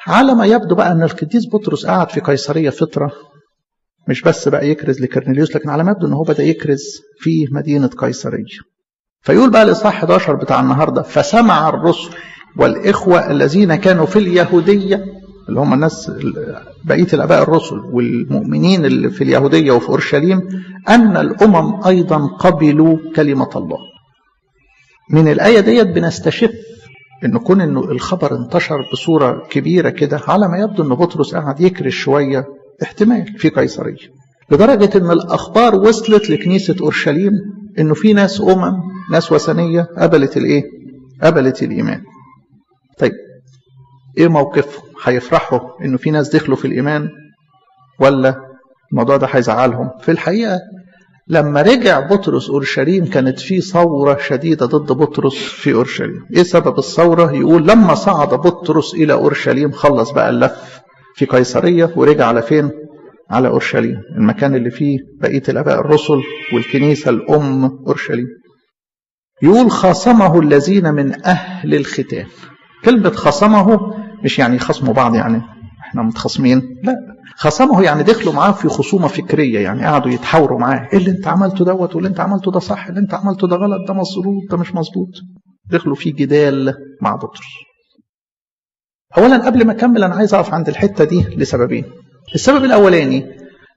على ما يبدو بقى ان القديس بطرس قعد في قيصريه فتره مش بس بقى يكرز لكرنيليوس لكن على ما يبدو ان هو بدا يكرز في مدينه قيصريه فيقول بقى الاصحاح 11 بتاع النهارده فسمع الرسل والاخوه الذين كانوا في اليهوديه اللي هم الناس بقيه الاباء الرسل والمؤمنين اللي في اليهوديه وفي اورشليم ان الامم ايضا قبلوا كلمه الله. من الايه ديت بنستشف ان كون انه الخبر انتشر بصوره كبيره كده على ما يبدو ان بطرس قعد يكرش شويه احتمال في قيصريه. لدرجه ان الاخبار وصلت لكنيسه اورشليم انه في ناس امم ناس وثنيه قبلت الايه؟ قبلت الايمان. طيب ايه موقفهم؟ هيفرحوا انه في ناس دخلوا في الايمان ولا الموضوع ده هيزعلهم؟ في الحقيقه لما رجع بطرس اورشليم كانت في ثوره شديده ضد بطرس في اورشليم. ايه سبب الثوره؟ يقول لما صعد بطرس الى اورشليم خلص بقى اللف في قيصريه ورجع على فين؟ على اورشليم، المكان اللي فيه بقيه الاباء الرسل والكنيسه الام اورشليم. يقول خاصمه الذين من اهل الختان. كلمه خاصمه مش يعني خصموا بعض يعني احنا متخاصمين لا خصمه يعني دخلوا معاه في خصومه فكريه يعني قعدوا يتحاوروا معاه ايه اللي انت عملته دوت واللي انت عملته ده صح اللي انت عملته ده غلط ده مظبوط ده مش مظبوط دخلوا في جدال مع بطرس اولا قبل ما اكمل انا عايز اقف عند الحته دي لسببين السبب الاولاني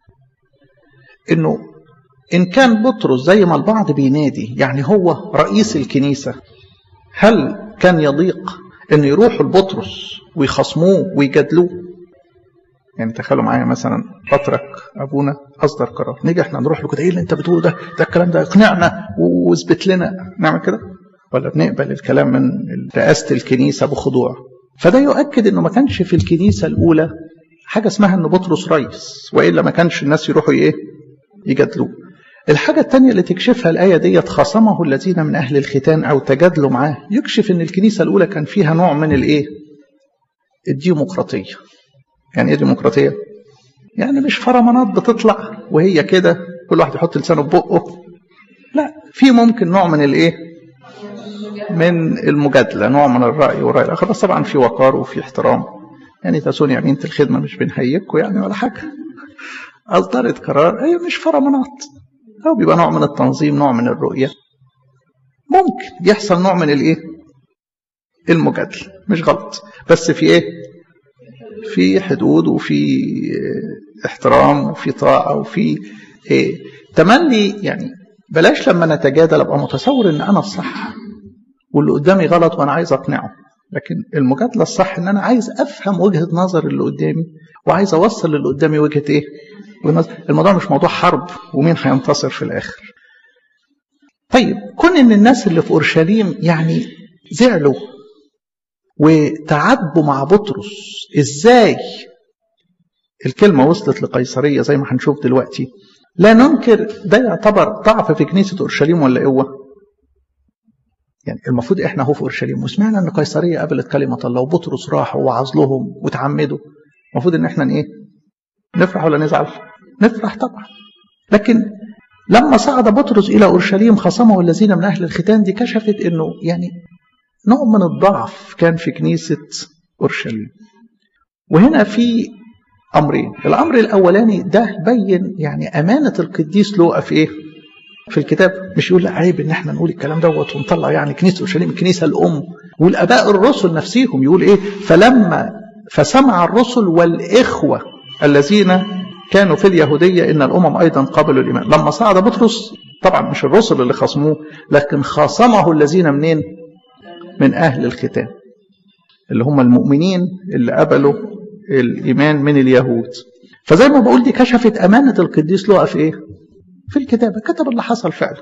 انه ان كان بطرس زي ما البعض بينادي يعني هو رئيس الكنيسه هل كان يضيق ان يروحوا لبطرس ويخصموه ويجادلوه يعني تخيلوا معايا مثلا بطرك ابونا اصدر قرار نيجي احنا نروح له كده ايه اللي انت بتقوله ده ده الكلام ده اقنعنا واثبت لنا نعمل كده ولا بنقبل الكلام من رئاسه الكنيسه بخضوع فده يؤكد انه ما كانش في الكنيسه الاولى حاجه اسمها ان بطرس رئيس والا ما كانش الناس يروحوا ايه يجادلوه الحاجة الثانية اللي تكشفها الآية ديت خاصمه الذين من أهل الختان أو تجادلوا معاه يكشف أن الكنيسة الأولى كان فيها نوع من الإيه؟ الديمقراطية. يعني إيه ديمقراطية؟ يعني مش فرمانات بتطلع وهي كده كل واحد يحط لسانه في بقه. لا في ممكن نوع من الإيه؟ من المجادلة نوع من الرأي والرأي الآخر بس طبعا في وقار وفي احترام. يعني تسوني أمينة الخدمة مش بنهيجكم يعني ولا حاجة. أصدرت قرار هي مش فرمانات أو بيبقى نوع من التنظيم نوع من الرؤية ممكن يحصل نوع من الإيه المجادلة مش غلط بس في إيه في حدود وفي احترام وفي طاعة وفي إيه تملي يعني بلاش لما نتجادل ابقى متصور ان انا الصح واللي قدامي غلط وانا عايز اقنعه لكن المجادله الصح ان انا عايز افهم وجهه نظر اللي قدامي وعايز اوصل للي قدامي وجهه ايه الموضوع مش موضوع حرب ومين هينتصر في الاخر طيب كون ان الناس اللي في اورشليم يعني زعلوا وتعاتبوا مع بطرس ازاي الكلمه وصلت لقيصريه زي ما هنشوف دلوقتي لا ننكر ده يعتبر ضعف في كنيسه اورشليم ولا قوه يعني المفروض احنا هو في اورشليم وسمعنا ان قيصريه قبلت كلمه الله وبطرس راح ووعظ لهم وتعمدوا المفروض ان احنا ايه نفرح ولا نزعل نفرح طبعا لكن لما صعد بطرس الى اورشليم خصمه الذين من اهل الختان دي كشفت انه يعني نوع من الضعف كان في كنيسه اورشليم وهنا في امرين الامر الاولاني ده بين يعني امانه القديس لوقا في ايه في الكتاب مش يقول لا عيب ان احنا نقول الكلام دوت ونطلع يعني كنيسه اورشليم الكنيسه الام والاباء الرسل نفسيهم يقول ايه فلما فسمع الرسل والاخوه الذين كانوا في اليهوديه ان الامم ايضا قبلوا الايمان لما صعد بطرس طبعا مش الرسل اللي خصموه لكن خاصمه الذين منين من اهل الختان اللي هم المؤمنين اللي قبلوا الايمان من اليهود فزي ما بقول دي كشفت امانه القديس لوقا في ايه في الكتابة كتب اللي حصل فعلا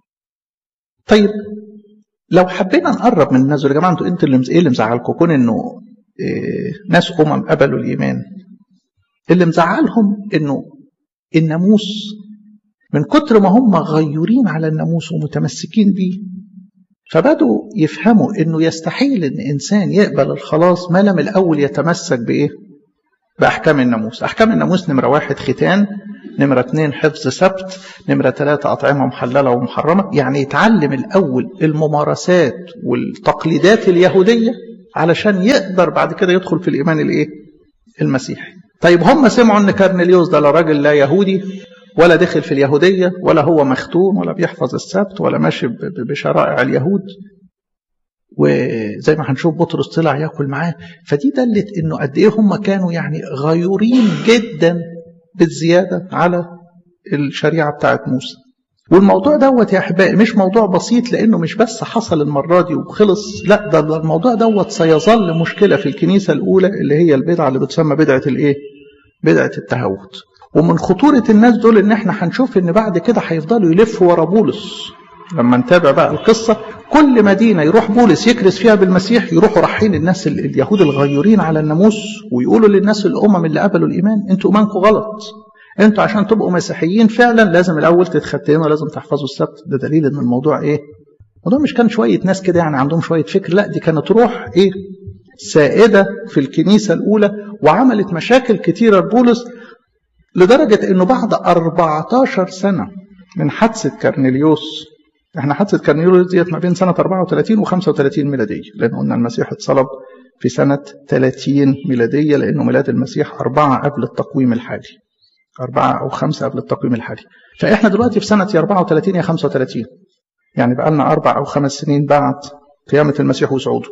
طيب لو حبينا نقرب من الناس يا جماعه انتوا انتوا اللي ايه اللي مزعلكم كون انه إيه ناس امم قبلوا الايمان اللي مزعلهم انه الناموس من كتر ما هم غيورين على الناموس ومتمسكين بيه فبدوا يفهموا انه يستحيل ان انسان يقبل الخلاص ما لم الاول يتمسك بايه؟ باحكام الناموس، احكام الناموس نمره واحد ختان، نمرة اثنين حفظ سبت نمرة ثلاثة أطعمة محللة ومحرمة يعني يتعلم الأول الممارسات والتقليدات اليهودية علشان يقدر بعد كده يدخل في الإيمان الإيه؟ المسيحي طيب هم سمعوا ان كارنليوس ده لا راجل لا يهودي ولا دخل في اليهودية ولا هو مختون ولا بيحفظ السبت ولا ماشي بشرائع اليهود وزي ما هنشوف بطرس طلع ياكل معاه فدي دلت انه قد ايه هم كانوا يعني غيورين جدا بالزياده على الشريعه بتاعت موسى والموضوع دوت يا احبائي مش موضوع بسيط لانه مش بس حصل المره دي وخلص لا ده الموضوع دوت سيظل مشكله في الكنيسه الاولى اللي هي البدعه اللي بتسمى بدعه الايه؟ بدعه التهود. ومن خطوره الناس دول ان احنا هنشوف ان بعد كده هيفضلوا يلفوا ورا بولس لما نتابع بقى القصه كل مدينه يروح بولس يكرس فيها بالمسيح يروحوا رايحين الناس اليهود الغيورين على الناموس ويقولوا للناس الامم اللي قبلوا الايمان انتوا ايمانكم غلط انتوا عشان تبقوا مسيحيين فعلا لازم الاول تتختنوا ولازم تحفظوا السبت ده دليل ان الموضوع ايه الموضوع مش كان شويه ناس كده يعني عندهم شويه فكر لا دي كانت روح ايه سائده في الكنيسه الاولى وعملت مشاكل كتيره لبولس لدرجه انه بعد 14 سنه من حادثه كارنيليوس احنا حادثه كارنيليوس ديت ما بين سنه 34 و 35 ميلاديه لان قلنا المسيح اتصلب في سنه 30 ميلاديه لانه ميلاد المسيح أربعة قبل التقويم الحالي أربعة أو خمسة قبل التقويم الحالي فإحنا دلوقتي في سنة يا 34 يا 35 يعني بقى لنا أربع أو خمس سنين بعد قيامة المسيح وصعوده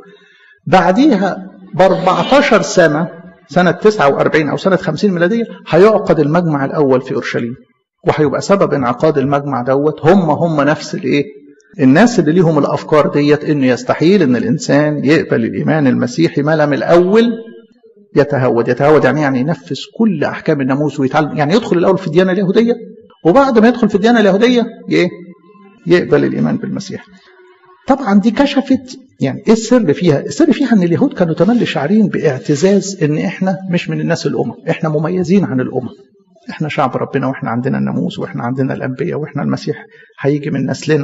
بعديها ب 14 سنة سنة 49 أو سنة 50 ميلادية هيعقد المجمع الأول في أورشليم وهيبقى سبب انعقاد المجمع دوت هم هم نفس الايه؟ الناس اللي ليهم الافكار ديت انه يستحيل ان الانسان يقبل الايمان المسيحي ما لم الاول يتهود يتهود يعني يعني ينفذ كل احكام الناموس ويتعلم يعني يدخل الاول في الديانه اليهوديه وبعد ما يدخل في الديانه اليهوديه ايه يقبل الايمان بالمسيح طبعا دي كشفت يعني ايه السر فيها السر فيها ان اليهود كانوا تملي شعرين باعتزاز ان احنا مش من الناس الامم احنا مميزين عن الامم احنا شعب ربنا واحنا عندنا الناموس واحنا عندنا الانبياء واحنا المسيح هيجي من نسلنا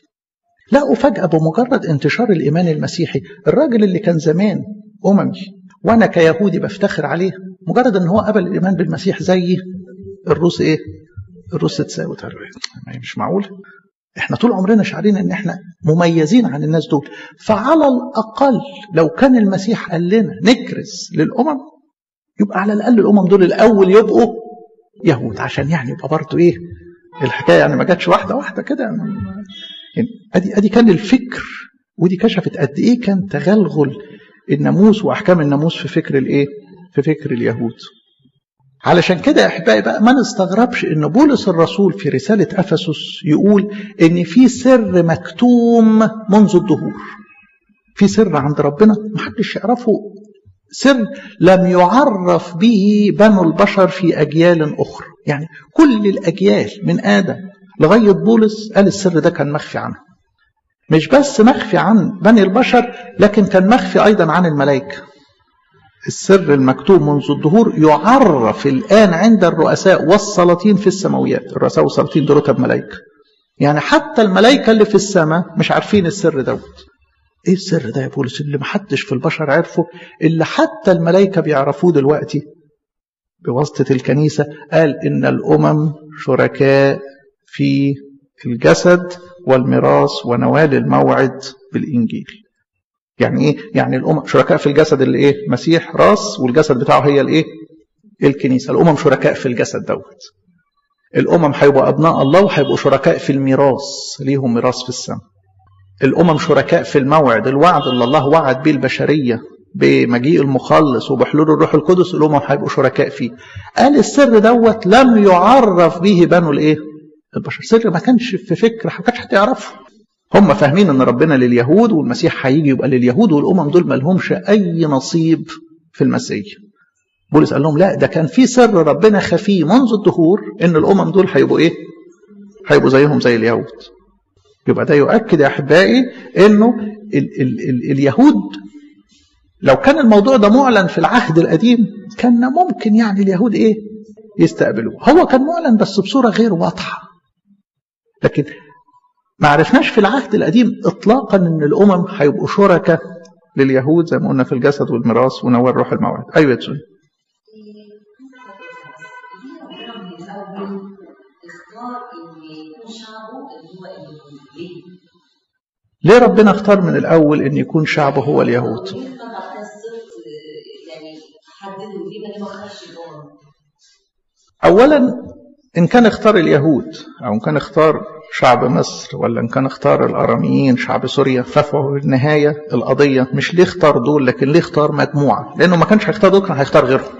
لقوا فجأة بمجرد انتشار الإيمان المسيحي الراجل اللي كان زمان أممي وأنا كيهودي بفتخر عليه مجرد إن هو قبل الإيمان بالمسيح زي الروس إيه؟ الروس تساوي مش معقول احنا طول عمرنا شعرين ان احنا مميزين عن الناس دول فعلى الاقل لو كان المسيح قال لنا نكرز للامم يبقى على الاقل الامم دول الاول يبقوا يهود عشان يعني يبقى برضه ايه الحكايه يعني ما جاتش واحده واحده كده يعني ادي ادي كان الفكر ودي كشفت قد ايه كان تغلغل الناموس واحكام الناموس في فكر الايه؟ في فكر اليهود. علشان كده يا احبائي بقى ما نستغربش ان بولس الرسول في رساله افسس يقول ان في سر مكتوم منذ الدهور. في سر عند ربنا محدش يعرفه سر لم يعرف به بنو البشر في اجيال اخرى، يعني كل الاجيال من ادم لغايه بولس قال السر ده كان مخفي عنه. مش بس مخفي عن بني البشر لكن كان مخفي ايضا عن الملائكه. السر المكتوب منذ الظهور يعرف الان عند الرؤساء والسلاطين في السماويات، الرؤساء والسلاطين دول رتب ملائكه. يعني حتى الملائكه اللي في السماء مش عارفين السر دوت. ايه السر ده يا بولس اللي محدش في البشر عرفه اللي حتى الملائكه بيعرفوه دلوقتي بواسطه الكنيسه قال ان الامم شركاء في الجسد والميراث ونوال الموعد بالإنجيل يعني إيه؟ يعني الأمم شركاء في الجسد اللي إيه؟ مسيح راس والجسد بتاعه هي الإيه؟ الكنيسة الأمم شركاء في الجسد دوت الأمم هيبقوا أبناء الله وهيبقوا شركاء في الميراث ليهم ميراث في السماء الأمم شركاء في الموعد الوعد اللي الله وعد به البشرية بمجيء المخلص وبحلول الروح القدس الأمم هيبقوا شركاء فيه قال السر دوت لم يعرف به بنو الإيه؟ البشر سر ما كانش في فكر ما كانش حد يعرفه هم فاهمين ان ربنا لليهود والمسيح هيجي يبقى لليهود والامم دول ما لهمش اي نصيب في المسيح بولس قال لهم لا ده كان في سر ربنا خفيه منذ الدهور ان الامم دول هيبقوا ايه هيبقوا زيهم زي اليهود يبقى ده يؤكد يا احبائي انه ال ال ال اليهود لو كان الموضوع ده معلن في العهد القديم كان ممكن يعني اليهود ايه يستقبلوه هو كان معلن بس بصوره غير واضحه لكن ما عرفناش في العهد القديم اطلاقا ان الامم هيبقوا شركاء لليهود زي ما قلنا في الجسد والميراث ونوال روح الموعد ايوه تسوي ليه ربنا اختار من الاول ان يكون شعبه هو اليهود يعني حددوا ليه ما اختارش الامم اولا ان كان اختار اليهود او ان كان اختار شعب مصر ولا ان كان اختار الاراميين شعب سوريا فهو في النهايه القضيه مش ليه اختار دول لكن ليه اختار مجموعه لانه ما كانش هيختار دول كان هيختار غيرهم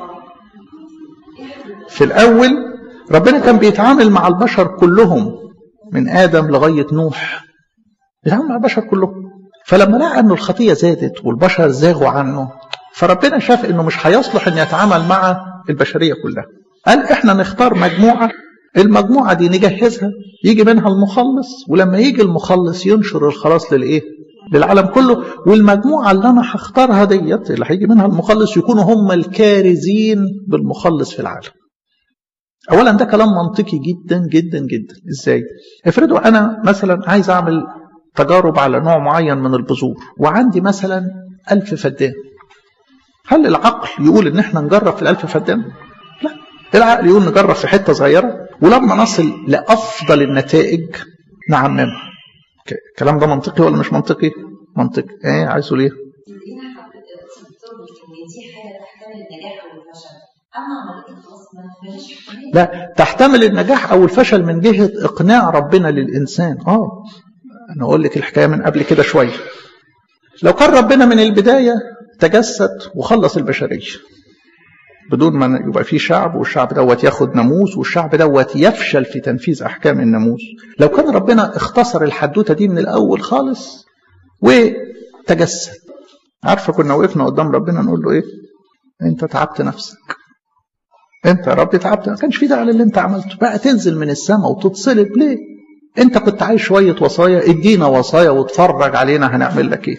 في الاول ربنا كان بيتعامل مع البشر كلهم من ادم لغايه نوح بيتعامل مع البشر كلهم فلما لقى انه الخطيه زادت والبشر زاغوا عنه فربنا شاف انه مش هيصلح ان يتعامل مع البشريه كلها قال احنا نختار مجموعه المجموعه دي نجهزها يجي منها المخلص ولما يجي المخلص ينشر الخلاص للايه للعالم كله والمجموعه اللي انا هختارها ديت اللي هيجي منها المخلص يكونوا هم الكارزين بالمخلص في العالم اولا ده كلام منطقي جدا جدا جدا ازاي افرضوا انا مثلا عايز اعمل تجارب على نوع معين من البذور وعندي مثلا ألف فدان هل العقل يقول ان احنا نجرب في الألف فدان لا العقل يقول نجرب في حتة صغيرة ولما نصل لأفضل النتائج نعممها الكلام ده منطقي ولا مش منطقي منطقي ايه عايز تقول ايه خلينا حضرتك ان دي حاجه تحتمل النجاح او الفشل اما عمليه الخلاص ما تبقاش احتمال لا تحتمل النجاح او الفشل من جهة اقناع ربنا للانسان اه انا اقول لك الحكاية من قبل كده شوية لو كان ربنا من البداية تجسد وخلص البشرية بدون ما يبقى في شعب والشعب دوت ياخد ناموس والشعب دوت يفشل في تنفيذ احكام الناموس لو كان ربنا اختصر الحدوته دي من الاول خالص وتجسد عارفه كنا وقفنا قدام ربنا نقول له ايه انت تعبت نفسك انت يا رب تعبت ما كانش في داعي للي انت عملته بقى تنزل من السماء وتتصلب ليه انت كنت عايز شويه وصايا ادينا وصايا واتفرج علينا هنعمل لك ايه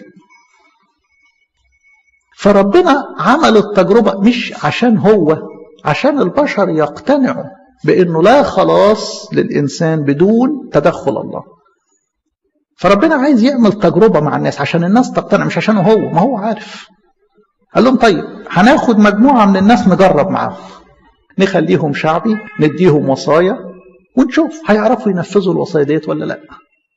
فربنا عمل التجربة مش عشان هو عشان البشر يقتنعوا بأنه لا خلاص للإنسان بدون تدخل الله فربنا عايز يعمل تجربة مع الناس عشان الناس تقتنع مش عشانه هو ما هو عارف قال لهم طيب هناخد مجموعة من الناس نجرب معاهم نخليهم شعبي نديهم وصايا ونشوف هيعرفوا ينفذوا الوصايا ديت ولا لا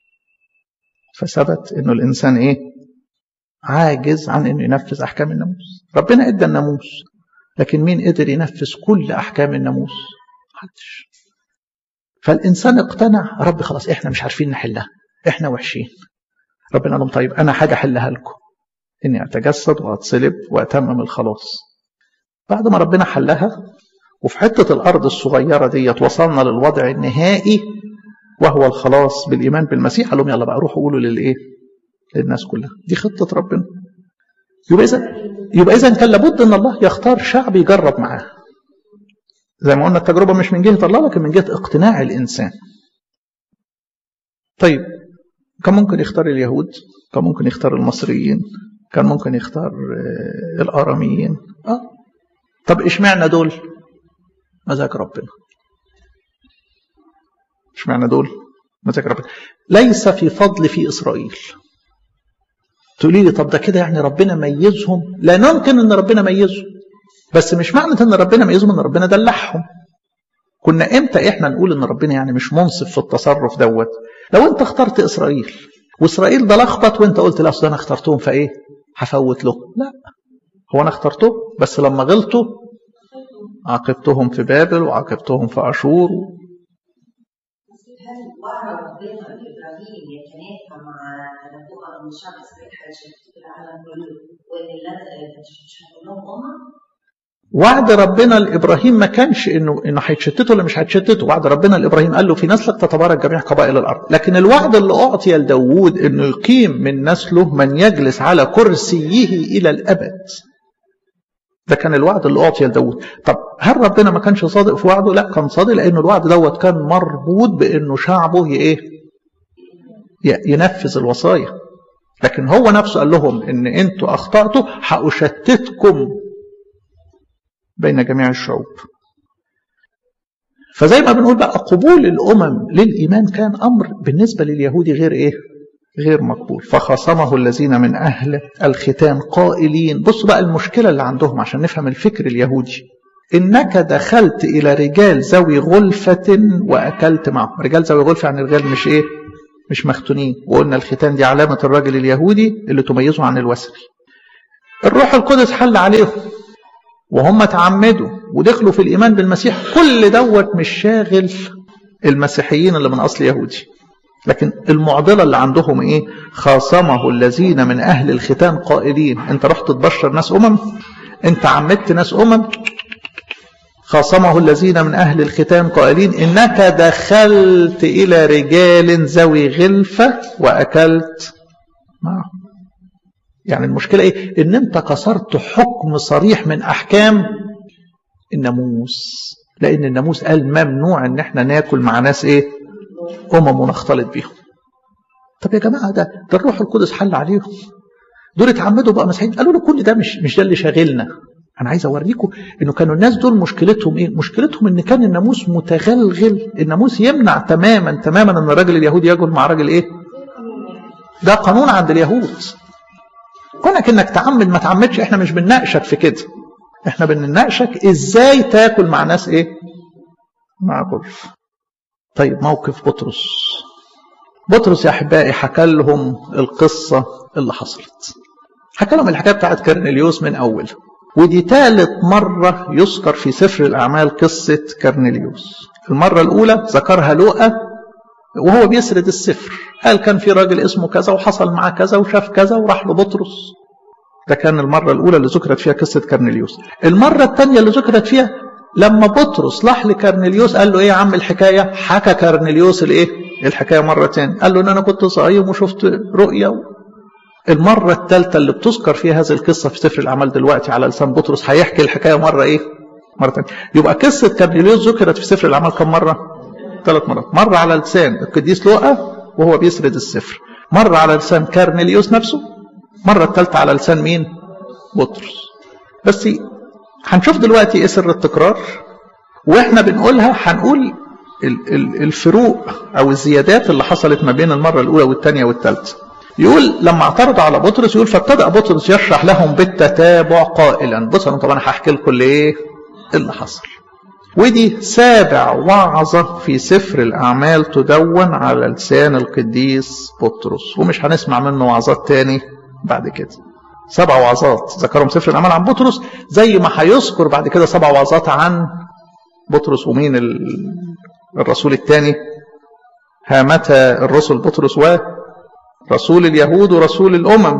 فثبت انه الانسان ايه عاجز عن انه ينفذ احكام الناموس ربنا ادى الناموس لكن مين قدر ينفذ كل احكام الناموس محدش فالانسان اقتنع رب خلاص احنا مش عارفين نحلها احنا وحشين ربنا قال لهم طيب انا حاجه احلها لكم اني اتجسد واتصلب واتمم الخلاص بعد ما ربنا حلها وفي حته الارض الصغيره ديت وصلنا للوضع النهائي وهو الخلاص بالايمان بالمسيح قال لهم يلا بقى روحوا قولوا للايه للناس كلها دي خطة ربنا يبقى إذا يبقى إذا كان لابد أن الله يختار شعب يجرب معاه زي ما قلنا التجربة مش من جهة الله لكن من جهة اقتناع الإنسان طيب كان ممكن يختار اليهود كان ممكن يختار المصريين كان ممكن يختار الآراميين آه. طب اشمعنى دول مزاج ربنا اشمعنى دول مزاج ربنا ليس في فضل في إسرائيل تقولي لي طب ده كده يعني ربنا ميزهم لا نمكن ان ربنا ميزهم بس مش معنى ان ربنا ميزهم ان ربنا دلعهم كنا امتى احنا نقول ان ربنا يعني مش منصف في التصرف دوت لو انت اخترت اسرائيل واسرائيل ده لخبط وانت قلت لا اصل انا اخترتهم فايه هفوت له لا هو انا اخترته بس لما غلطوا عاقبتهم في بابل وعاقبتهم في اشور هل وعد ربنا لابراهيم يتنافى مع تنبؤه ان شعب اسرائيل هيشتتوا العالم كله وان اللزق مش هيكون لهم امه؟ وعد ربنا لابراهيم ما كانش انه انه هيتشتتوا ولا مش هيتشتتوا وعد ربنا لابراهيم قال له في نسلك تتبارك جميع قبائل الارض لكن الوعد اللي اعطي لداوود انه يقيم من نسله من يجلس على كرسيه الى الابد ده كان الوعد اللي اعطي لداوود طب هل ربنا ما كانش صادق في وعده لا كان صادق لان الوعد دوت كان مربوط بانه شعبه ايه ينفذ الوصايا لكن هو نفسه قال لهم ان انتوا اخطاتوا هاشتتكم بين جميع الشعوب فزي ما بنقول بقى قبول الامم للايمان كان امر بالنسبه لليهودي غير ايه غير مقبول فخاصمه الذين من اهل الختان قائلين بصوا بقى المشكله اللي عندهم عشان نفهم الفكر اليهودي انك دخلت الى رجال ذوي غلفه واكلت معهم رجال ذوي غلفه يعني رجال مش ايه مش مختونين وقلنا الختان دي علامه الراجل اليهودي اللي تميزه عن الوثني الروح القدس حل عليهم وهم تعمدوا ودخلوا في الإيمان بالمسيح كل دوت مش شاغل المسيحيين اللي من أصل يهودي لكن المعضلة اللي عندهم إيه خاصمه الذين من أهل الختان قائلين أنت رحت تبشر ناس أمم أنت عمدت ناس أمم خاصمه الذين من أهل الختان قائلين إنك دخلت إلى رجال ذوي غلفة وأكلت معهم يعني المشكلة إيه إن أنت كسرت حكم صريح من أحكام الناموس لأن الناموس قال ممنوع إن إحنا ناكل مع ناس إيه أمم ونختلط بيهم طب يا جماعة ده ده الروح القدس حل عليهم دول اتعمدوا بقى مسيحيين قالوا له كل ده مش مش ده اللي شاغلنا انا عايز اوريكم انه كانوا الناس دول مشكلتهم ايه مشكلتهم ان كان الناموس متغلغل الناموس يمنع تماما تماما ان الراجل اليهودي ياكل مع راجل ايه ده قانون عند اليهود كونك انك تعمد ما تعمدش احنا مش بنناقشك في كده احنا بنناقشك ازاي تاكل مع ناس ايه مع غلف طيب موقف بطرس بطرس يا احبائي حكى لهم القصه اللي حصلت حكى لهم الحكايه بتاعت كرنيليوس من اول ودي ثالث مرة يذكر في سفر الأعمال قصة كرنيليوس المرة الأولى ذكرها لوقا وهو بيسرد السفر قال كان في راجل اسمه كذا وحصل معاه كذا وشاف كذا وراح لبطرس ده كان المرة الأولى اللي ذكرت فيها قصة كرنيليوس المرة الثانية اللي ذكرت فيها لما بطرس راح لكرنيليوس قال له ايه يا عم الحكاية حكى كرنيليوس الايه الحكاية مرة تاني قال له ان انا كنت صايم وشفت رؤية المرة الثالثة اللي بتذكر فيها هذه القصة في سفر الأعمال دلوقتي على لسان بطرس هيحكي الحكاية مرة إيه؟ مرة ثانية يبقى قصة كرنيليوس ذكرت في سفر الأعمال كم مرة؟ ثلاث مرات مرة على لسان القديس لوقا وهو بيسرد السفر مرة على لسان كرنيليوس نفسه مرة الثالثة على لسان مين؟ بطرس بس هنشوف دلوقتي ايه سر التكرار واحنا بنقولها هنقول الفروق او الزيادات اللي حصلت ما بين المره الاولى والثانيه والثالثه يقول لما اعترض على بطرس يقول فابتدأ بطرس يشرح لهم بالتتابع قائلا بص انا طبعا هحكي لكم ايه اللي حصل ودي سابع وعظة في سفر الأعمال تدون على لسان القديس بطرس ومش هنسمع منه وعظات تاني بعد كده سبع وعظات ذكرهم سفر الأعمال عن بطرس زي ما هيذكر بعد كده سبع وعظات عن بطرس ومين الرسول الثاني هامة الرسل بطرس و رسول اليهود ورسول الأمم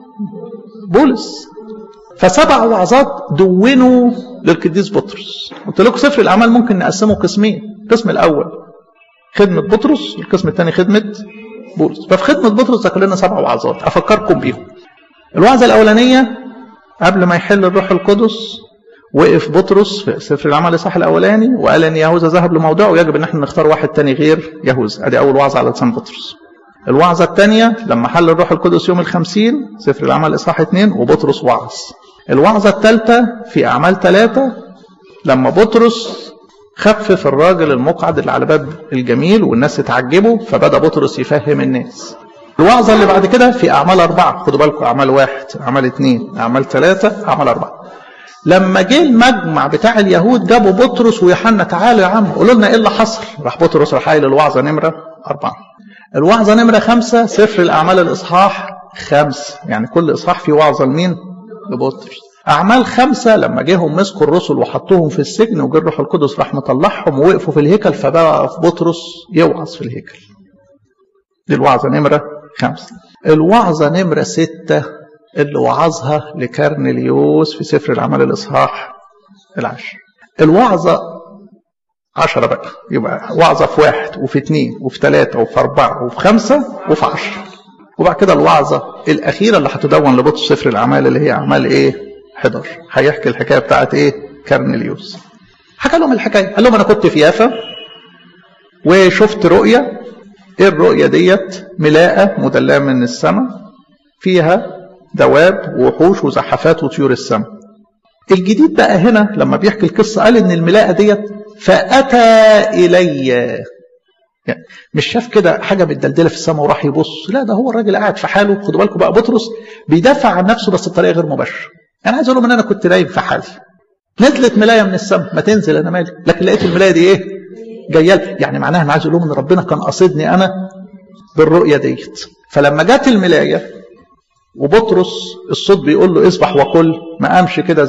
بولس فسبع وعظات دونوا للقديس بطرس قلت لكم سفر الأعمال ممكن نقسمه قسمين القسم الأول خدمة بطرس والقسم الثاني خدمة بولس ففي خدمة بطرس ذكر لنا سبع وعظات أفكركم بيهم الوعظة الأولانية قبل ما يحل الروح القدس وقف بطرس في سفر العمل الاصحاح الاولاني وقال ان يهوذا ذهب لموضعه ويجب ان احنا نختار واحد تاني غير يهوذا ادي اول وعظه على لسان بطرس الوعظة الثانية لما حل الروح القدس يوم الخمسين سفر العمل إصحاح اثنين وبطرس وعظ الوعظة الثالثة في أعمال ثلاثة لما بطرس خفف الراجل المقعد اللي على باب الجميل والناس اتعجبوا فبدأ بطرس يفهم الناس الوعظة اللي بعد كده في أعمال أربعة خدوا بالكم أعمال واحد أعمال اثنين أعمال ثلاثة أعمال أربعة لما جه المجمع بتاع اليهود جابوا بطرس ويوحنا تعالوا يا عم قولوا لنا ايه اللي حصل راح بطرس راح قايل الوعظه نمره اربعه الوعظة نمرة خمسة سفر الأعمال الإصحاح خمس يعني كل إصحاح فيه وعظة لمين؟ لبطرس أعمال خمسة لما جيهم مسكوا الرسل وحطوهم في السجن وجه الروح القدس راح مطلعهم ووقفوا في الهيكل فبقى في بطرس يوعظ في الهيكل دي الوعظة نمرة خمسة الوعظة نمرة ستة اللي وعظها لكرنليوس في سفر الأعمال الإصحاح العشر الوعظة عشرة بقى يبقى وعظة في واحد وفي اثنين وفي ثلاثة وفي أربعة وفي خمسة وفي عشرة وبعد كده الوعظة الأخيرة اللي هتدون لبطرس سفر الأعمال اللي هي أعمال إيه؟ 11 هيحكي الحكاية بتاعت إيه؟ كرنليوس حكى لهم الحكاية قال لهم أنا كنت في يافا وشفت رؤية إيه الرؤية ديت؟ ملاءة مدلاه من السماء فيها دواب ووحوش وزحفات وطيور السماء الجديد بقى هنا لما بيحكي القصة قال إن الملاءة ديت فأتى إلي يعني مش شاف كده حاجة متدلدلة في السماء وراح يبص لا ده هو الراجل قاعد في حاله خدوا بالكم بقى بطرس بيدافع عن نفسه بس بطريقة غير مباشرة أنا عايز أقول لهم إن أنا كنت نايم في حالي نزلت ملاية من السماء ما تنزل أنا مالي لكن لقيت الملاية دي إيه جاية يعني معناها أنا عايز أقول لهم إن ربنا كان قاصدني أنا بالرؤية ديت فلما جت الملاية وبطرس الصوت بيقول له اصبح وكل ما قامش كده